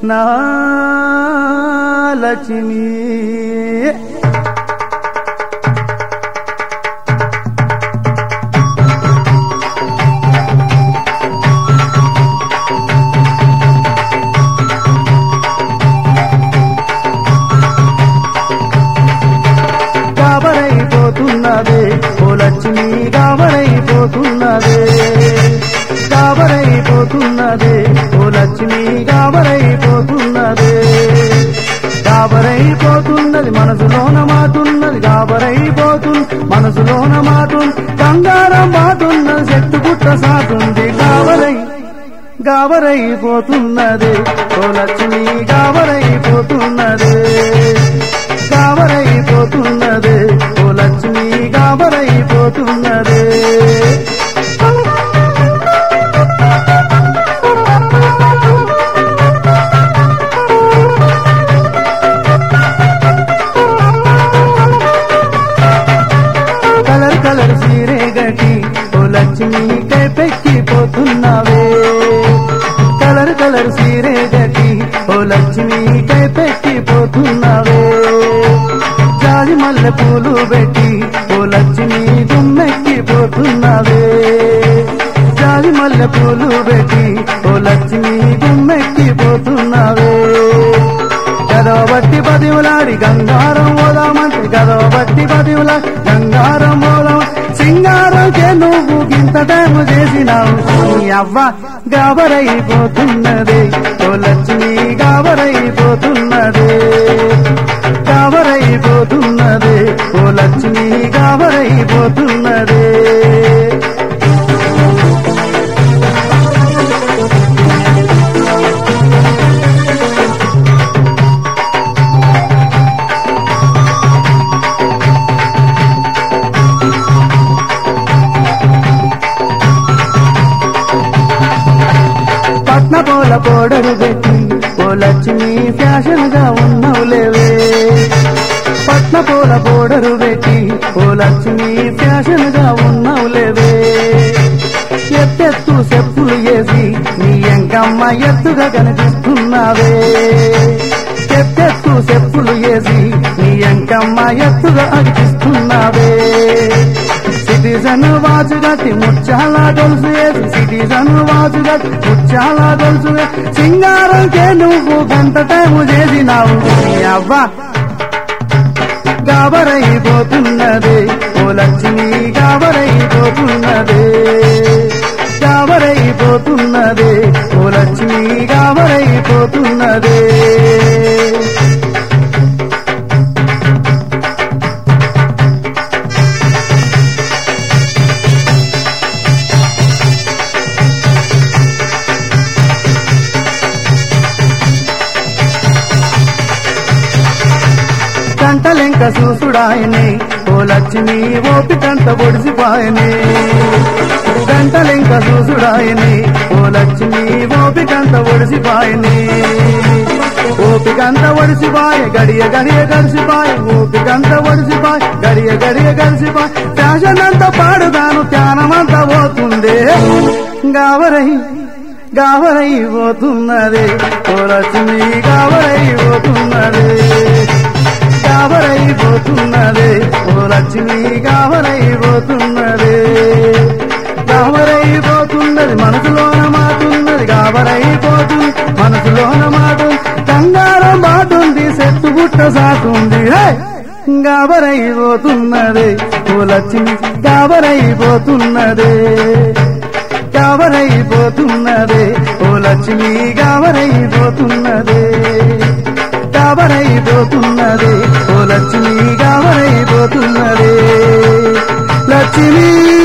నా లక్ష్మి గాబరైపోతున్నదే ఓ లక్ష్మి గాబరైపోతున్నదే గాబరైపోతున్నదే ఓ లక్ష్మి గాబరైపోతున్నదే గాబరైపోతున్నది మనసులోన మాటున్నది గాబరైపోతుంది మనసులోన మాటుంది కంగారం మాటున్నది చెట్టు పుట్ట సాటుంది గాబరై గాబరైపోతున్నదే ఓ లక్ష్మి గాబరైపోతున్నదే గాబరైపోతున్నదే ఓ లక్ష్మి గాబరైపోతున్నదే కలర్ కలర్ సీరే గటి ఓ లక్ష్మి కైపెక్కిపోతున్నావే కలర్ కలర్ సీరే గటి ఓ లక్ష్మి కైపెక్కిపోతున్నావే జాజి మల్లె పూలు పెట్టి ఓ లక్ష్మి గుమ్మెక్కిపోతున్నావే జాజి మల్లె పూలు పెట్టి ఓ లక్ష్మి గుమ్మెక్కిపోతున్నావే గదవ బట్టి పదివులాడి గంగారం ఓదామంటే గదవ బట్టి పదివులాడి గంగారం ఓదాం సింగారంకే నువ్వు గింత టైము చేసినావు నీ అవ్వ గాబరైపోతున్నదే ఓ లక్ష్మి గాబరైపోతున్నదే గాబరైపోతున్నదే ఓ లక్ష్మి గాబరైపోతున్నదే పట్న పోల పోడరు పెట్టి ఓ లక్ష్మి ఫ్యాషన్ గా ఉన్నవులేవే పట్న పోల పోడరు పెట్టి ఓ లక్ష్మి ఫ్యాషన్ గా ఉన్నవులేవే ఎత్తెత్తు చెప్పులు వేసి నీ ఎంకమ్మ ఎత్తుగా కనిపిస్తున్నావే ఎత్తెత్తు చెప్పులు వేసి నీ ఎంకమ్మ ఎత్తుగా అనిపిస్తున్నావే సిటిజన్ వాచు గట్టి ముచ్చాల గొలుసు వేసి సిటిజన్ వాచు గట్టి ముచ్చాల గొలుసు వేసి సింగారంకే నువ్వు గంట టైము చేసినావు నీ అవ్వ గాబరైపోతున్నదే ఓ లక్ష్మి గాబరైపోతున్నదే గాబరైపోతున్నదే ఓ లక్ష్మి గాబరైపోతున్నదే గంటలెంక చూసుడాయనే ఓ లక్ష్మి ఓపికంత ఒడిసిపాయనే గంటలెంక చూసుడాయనే ఓ లక్ష్మి ఓపికంత ఒడిసిపాయనే ఓపికంత ఒడిసిపాయ గడియ గడియ గడిసిపాయ ఓపికంత ఒడిసిపాయ గడియ గడియ గడిసిపాయ ఫ్యాషన్ అంతా పాడుదాను ధ్యానమంతా పోతుందే గావరై గావరై పోతున్నదే ఓ లక్ష్మి గావరై పోతున్నదే గాబరైపోతున్నదే ఓ లక్ష్మి గాబరైపోతున్నదే గాబరైపోతున్నది మనసులోన మాటున్నది గాబరైపోతుంది మనసులోన మాటు కంగారం మాటుంది చెట్టు గుట్ట సాటుంది హే! గాబరైపోతున్నదే ఓ లక్ష్మి గాబరైపోతున్నదే గాబరైపోతున్నదే ఓ లక్ష్మి గాబరైపోతున్నదే గాబరైపోతున్నదే ఓ లక్ష్మి గాబరైపోతున్నదే లక్ష్మి